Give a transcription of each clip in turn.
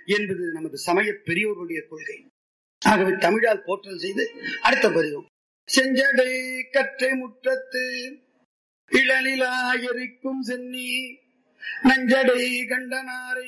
என்பது நமது சமய பெரியோர்களுடைய கொள்கை ஆகவே தமிழால் போற்றல் செய்து அடுத்த பதிவும் செஞ்சடை கற்றை முற்றத்து இளநிலாயரிக்கும் சென்னி நஞ்சடை கண்டனாரை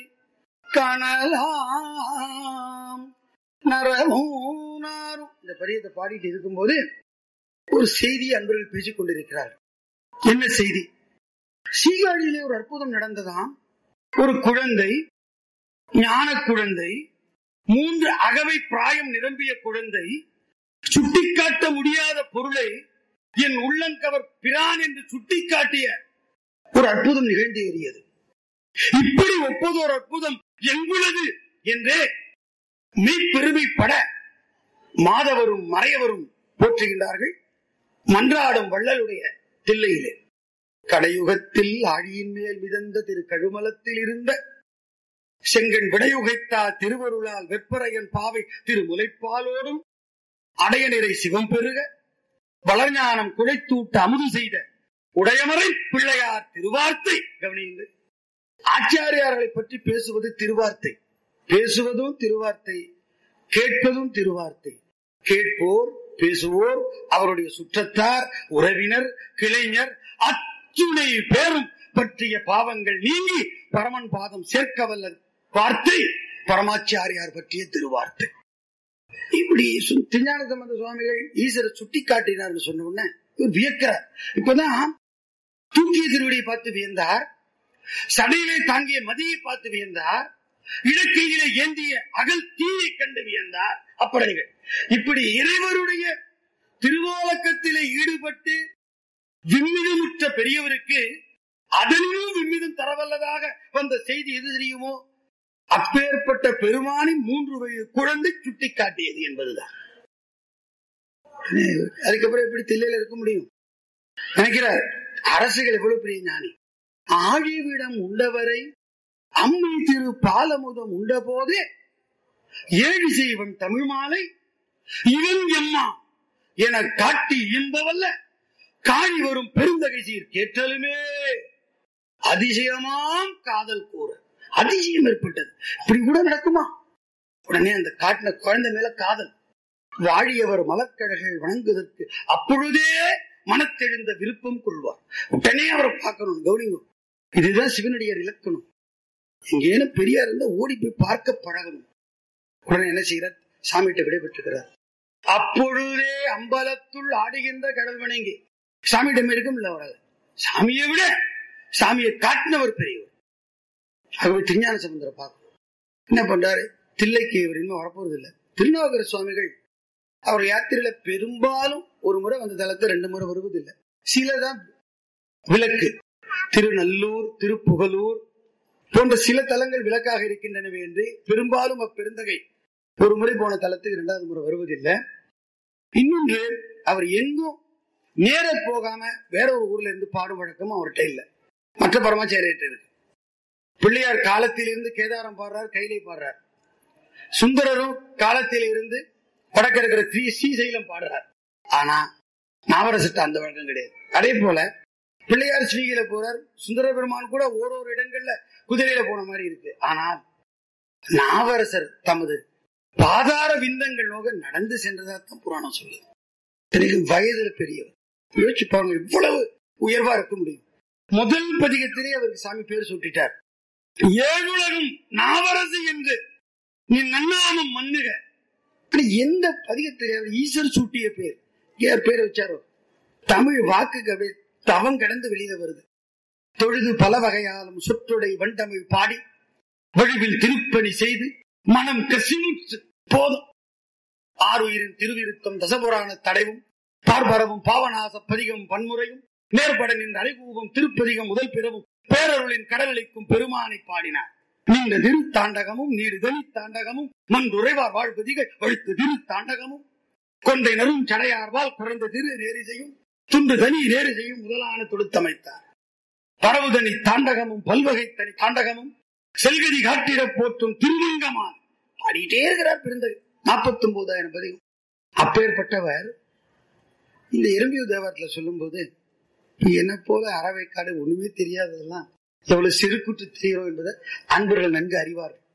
காணலாம் நரமும் நாரும் இந்த பரியத்தை பாடிட்டு இருக்கும்போது ஒரு செய்தி அன்பர்கள் பேசிக் கொண்டிருக்கிறார் என்ன செய்தி சீகாழியிலே ஒரு அற்புதம் நடந்ததாம் ஒரு குழந்தை ஞான குழந்தை மூன்று அகவை பிராயம் நிரம்பிய குழந்தை சுட்டிக்காட்ட முடியாத பொருளை என் உள்ளங்கவர் பிரான் என்று சுட்டிக்காட்டிய ஒரு அற்புதம் நிகழ்ந்து ஏறியது இப்படி ஒப்பதோர் அற்புதம் எங்குள்ளது என்றே மெய்ப்பெருமைப்பட மாதவரும் மறையவரும் போற்றுகின்றார்கள் மன்றாடும் வள்ளலுடைய தில்லையிலே கடையுகத்தில் ஆழியின் மேல் மிதந்த திரு கழுமலத்தில் இருந்த செங்கன் விடையுகைத்தா திருவருளால் வெப்பரையன் பாவை திரு முலைப்பாலோடும் அடையநிறை சிவம் பெருக வளர்ஞானம் குழைத்தூட்ட அமுது செய்த உடையமறை பிள்ளையார் திருவார்த்தை கவனியுங்கள் ஆச்சாரியார்களை பற்றி பேசுவது திருவார்த்தை பேசுவதும் திருவார்த்தை கேட்பதும் திருவார்த்தை கேட்போர் பேசுவோர் அவருடைய சுற்றத்தார் உறவினர் கிளைஞர் அத்துணை பேரும் பற்றிய பாவங்கள் நீங்கி பரமன் பாதம் சேர்க்க வல்ல வார்த்தை பரமாச்சாரியார் பற்றிய திருவார்த்தை இப்படி சு- திருஞான சம்பந்த சுவாமிகள் ஈஸ்வர சுட்டி காட்டினார் சொன்ன உடனே இவர் வியக்கிறார் இப்பதான் தூக்கிய திருவடியை பார்த்து வியந்தார் சடையிலே தாங்கிய மதியை பார்த்து வியந்தார் இலக்கையிலே ஏந்திய அகல் தீயை கண்டு வியந்தார் அப்படங்கள் இப்படி இறைவருடைய திருவாலக்கத்திலே ஈடுபட்டு விம்மிதமுற்ற பெரியவருக்கு அதனிலும் விம்மிதம் தரவல்லதாக வந்த செய்தி எது தெரியுமோ அப்பேற்பட்ட பெருமானின் மூன்று வயது குழந்தை சுட்டி காட்டியது என்பதுதான் அதுக்கப்புறம் எப்படி தில்லையில இருக்க முடியும் நினைக்கிறார் அரசுகள் எவ்வளவு பெரிய ஞானி ஆழிவிடம் உண்டவரை அம்மை திரு பாலமுதம் உண்ட போதே ஏழு செய்வன் தமிழ் மாலை இவன் எம்மா என காட்டி இன்பவல்ல காணி வரும் பெருந்தகை சீர் கேட்டலுமே அதிசயமாம் காதல் கூற அதிசயம் ஏற்பட்டது இப்படி கூட நடக்குமா உடனே அந்த காட்டின குழந்தை மேல காதல் வாழியவர் மலக்கழகள் வணங்குவதற்கு அப்பொழுதே மனத்தெழுந்த விருப்பம் கொள்வார் உடனே அவரை பார்க்கணும் கௌரிங்க இதுதான் சிவனடியார் இலக்கணம் எங்கேனும் பெரியார் இருந்தா ஓடி போய் பார்க்க பழகணும் உடனே என்ன செய்கிறார் சாமிகிட்ட விடைபெற்றுக்கிறார் அப்பொழுதே அம்பலத்துள் ஆடுகின்ற கடல் வணங்கி சாமியிடம் இருக்கும் இல்ல வராது சாமியை விட சாமியை காட்டினவர் பெரியவர் ஆகவே திருஞான சமுந்தர பார்க்கணும் என்ன பண்றாரு தில்லைக்கு இவர் இன்னும் வரப்போறது இல்ல திருநாவுக்கர சுவாமிகள் அவர் யாத்திரையில பெரும்பாலும் ஒரு முறை வந்த தலத்தை ரெண்டு முறை வருவதில்லை சிலதான் விளக்கு திருநல்லூர் திருப்புகலூர் போன்ற சில தலங்கள் விளக்காக இருக்கின்றனவே என்று பெரும்பாலும் அப்பெருந்தகை ஒரு முறை போன தலத்துக்கு இரண்டாவது முறை வருவதில்லை இன்னொன்று அவர் எங்கும் நேர போகாம வேற ஒரு ஊர்ல இருந்து பாடும் வழக்கமும் அவர்கிட்ட இல்ல மற்ற பரமாச்சாரியர்கிட்ட இருக்கு பிள்ளையார் காலத்தில் இருந்து கேதாரம் பாடுறார் கைலை பாடுறார் சுந்தரரும் காலத்தில் இருந்து வடக்க இருக்கிற ஸ்ரீ ஸ்ரீசைலம் பாடுறார் ஆனா நாவரசிட்ட அந்த வழக்கம் கிடையாது அதே போல பிள்ளையார் ஸ்ரீகில போறார் சுந்தர பெருமான் கூட ஓரொரு இடங்கள்ல குதிரையில போன மாதிரி இருக்கு ஆனால் நாவரசர் தமது பாதார விந்தங்கள் நோக நடந்து சென்றதா தான் புராணம் சொல்லுது இத்தனைக்கும் வயதுல பெரியவர் யோசிச்சு பாருங்க இவ்வளவு உயர்வா இருக்க முடியும் முதல் பதிகத்திலே அவருக்கு சாமி பேர் சூட்டிட்டார் ஏழுலகம் நாவரசு என்று நீ நன்னாமம் மண்ணுக ஆனா எந்த பதிகத்திலே அவர் ஈஸ்வர் சூட்டிய பேர் ஏன் பேர் வச்சாரோ தமிழ் வாக்குக்கு அப்படியே தவம் கடந்து வெளியில வருது தொழுது பல வகையாலும் சொற்றொடை வண்டமிழ் பாடி வழிவில் திருப்பணி செய்து மனம் கசிமுற்று போதும் ஆறுயிரின் திருவிருத்தம் தசபுராண தடைவும் பார்பரவும் பாவநாச பதிகம் பன்முறையும் நேர்பட நின்ற அலைகூவும் திருப்பதிகம் முதல் பிறவும் பேரருளின் கடலளிக்கும் பெருமானை பாடினார் நீண்ட திரு தாண்டகமும் நீடு தெளி தாண்டகமும் மண்துறைவார் வாழ்பதிகள் வழுத்து திரு தாண்டகமும் கொண்டை நரும் சடையார்வால் குறைந்த திரு நேரிசையும் துண்டு தனி நேரிசையும் முதலான தொடுத்தமைத்தார் பரவுதனி தாண்டகமும் பல்வகை தனி தாண்டகமும் செல்கதி காட்டிட போற்றும் திருலிங்கமான் பாடிட்டே இருக்கிறார் பிறந்தது நாற்பத்தி ஒன்பதாயிரம் பதிவு அப்பேற்பட்டவர் இந்த எறும்பியூர் தேவாரத்துல சொல்லும்போது என்ன போல அறவைக்காடு ஒண்ணுமே தெரியாததெல்லாம் எவ்வளவு சிறுகுற்று தெரிகிறோம் என்பதை அன்பர்கள் நன்கு அறிவார்கள்